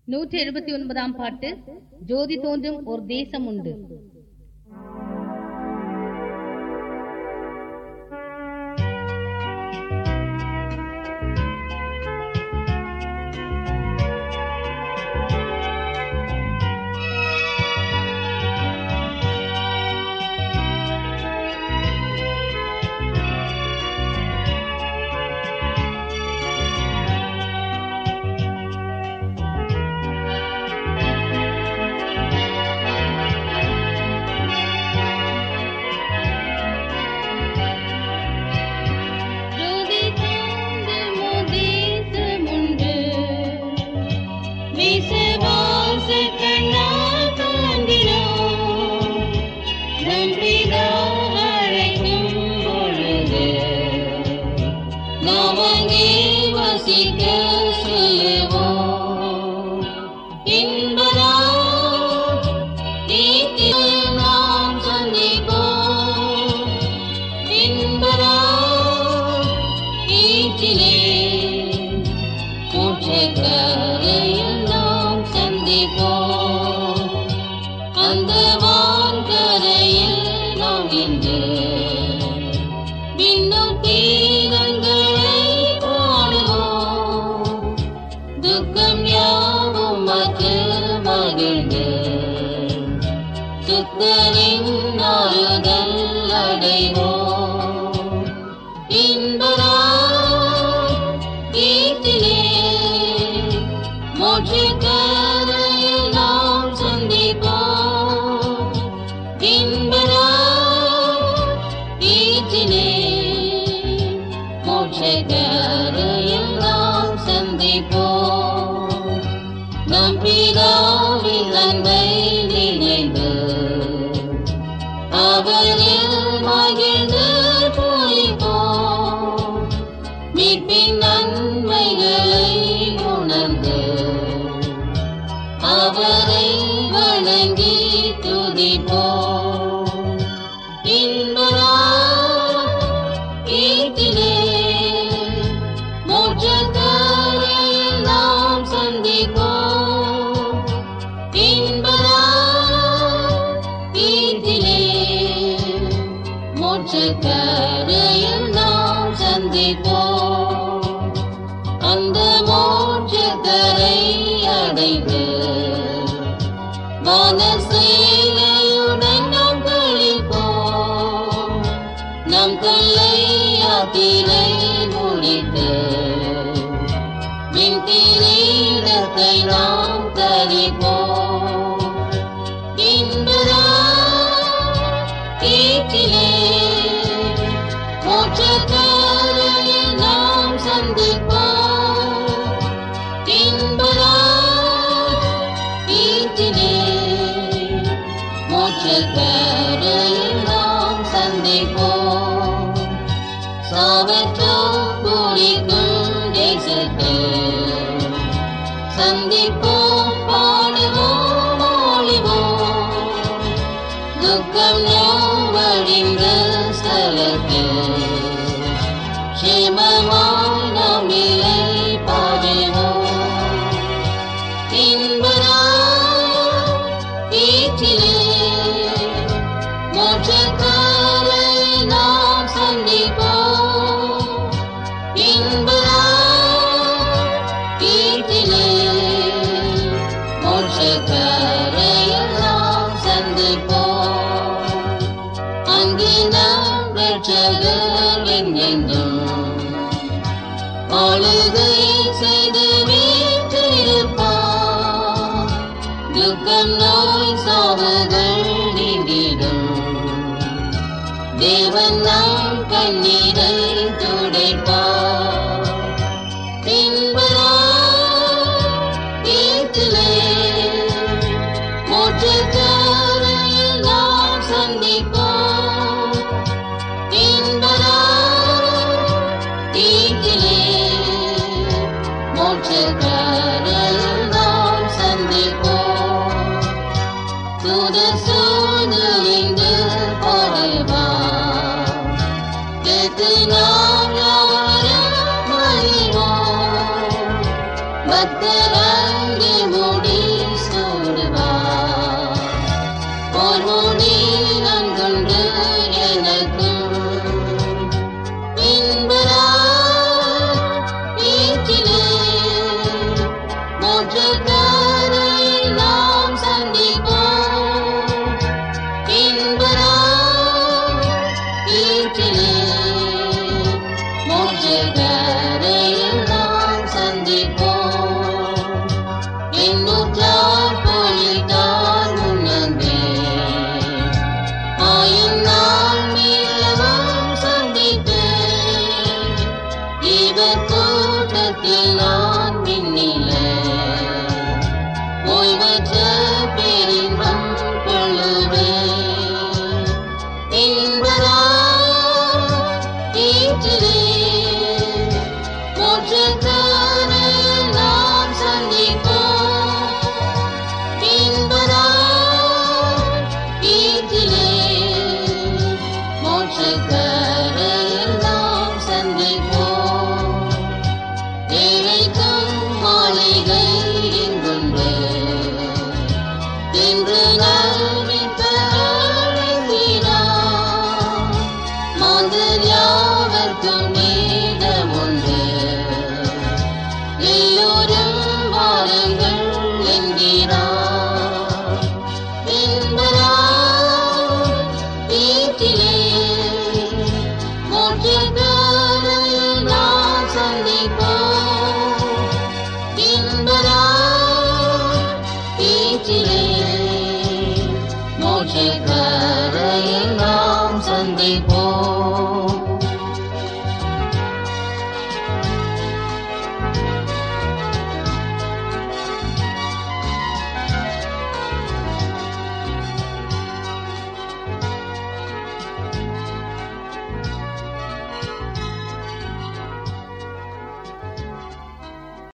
நூற்றி எழுபத்தி ஒன்பதாம் பாட்டு ஜோதி தோன்றும் ஒரு தேசம் உண்டு ஜோதி தோன்றும் ஒரு தேசம் உண்டு விசுவாச கண்ணால் தோன்றினோம் நம் பிதா அழைக்கும் பொழுது நாம் அங்கே வசிக்க செல்லுவோம் என்பதா வீட்டில் நாம் சந்திப்போம் என்பதா வீட்டிலே கூற்றக்கரையில் நாம் சந்திப்போம் அந்த வான்கரையில் நாம் இன்று விண்ணும் கீதங்களை பாடுவோம் துக்கம் யாவும் மற்ற மகிழ்ந்து சுத்தரின் ஆறுதல் அடைவோம் இன்பரா வீட்டிலே மோட்சக்கரையில் நாம் சந்திப்போம் இன்பரா வீட்டிலே மோட்சக்கரையில் நாம் சந்திப்போம் நம் பிதாவின் அன்பை நினைந்து அவரில் மகிழ்ந்து பூரிப்போம் மீட்பின் நன்மைகளை உணர்ந்து அவரை வணங்கி துதிப்போம் இன்பரா வீட்டிலே மோட்சக்கரையில் நாம் சந்திப்போம் இன்பரா வீட்டிலே மோட்சக்கரையில் நாம் சந்திப்போம் அந்த மோட்சக்கரை அடைந்து வானசேனையுடன் நாம் கழிப்போம் நம் தொல்லை யாத்திரை முடித்து விண்கிரீடத்தை நாம் தரிப்போம் இன்பரா வீட்டிலே மோட்சக்கரையில் நாம் சந்திப்போம் இன்பரா வீட்டிலே மோட்சக்கரையில் நாம் சந்திப்போம் சாவற்றோம் கூடிக்கும் தேசத்தில் சந்திப்போம் பாடுவோம் ஒளிவோம் துக்கம் நோவழிந்த ஸ்தலத்தில் க்ஷேமமாய் நாம் நிலை பாடுவோம் இன்பரா வீட்டிலே மோட்சக்காரையில் நாம் சந்திப்போம் இன்பரா வீட்டிலே மோட்சக்காரையில் நாம் சந்திப்போம் அங்கு நாம் ரட்சகர் என்றென்றும் ஆளுகை செய்து வீற்றிருப்பார் துக்கம் நோய் சாவுகள் நீங்கிடும் தேவன் நாம் கண்ணீரை துடைப்பார் பின்பரா வீட்டிலே மோட்சக்கரையில் நாம் சந்திப்போம் இன்பரா வீட்டிலே மோட்சக்கரையில் நாம் சந்திப்போம் தூதர் சூழ்ந்து பாடுவார் கேட்டு of God.